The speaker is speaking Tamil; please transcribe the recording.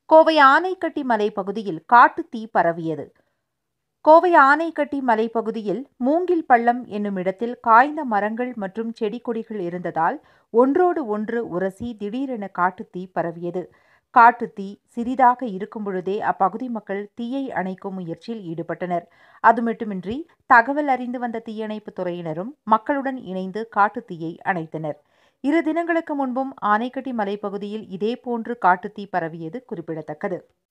கோவை ஆனைக்கட்டி மலைப்பகுதியில் காட்டுத் தீ பரவியது கோவை ஆனைக்கட்டி மலைப்பகுதியில் மூங்கில் பள்ளம் என்னும் இடத்தில் காய்ந்த மரங்கள் மற்றும் செடி கொடிகள் இருந்ததால் ஒன்றோடு ஒன்று உரசி திடீரென காட்டுத் தீ பரவியது காட்டுத் தீ சிறிதாக இருக்கும் பொழுதே அப்பகுதி மக்கள் தீயை அணைக்கும் முயற்சியில் ஈடுபட்டனர் அது மட்டுமின்றி தகவல் அறிந்து வந்த தீயணைப்புத் துறையினரும் மக்களுடன் இணைந்து காட்டுத் தீயை அணைத்தனர் இரு தினங்களுக்கு முன்பும் ஆனைக்கட்டி மலைப்பகுதியில் இதேபோன்று காட்டுத் தீ பரவியது குறிப்பிடத்தக்கது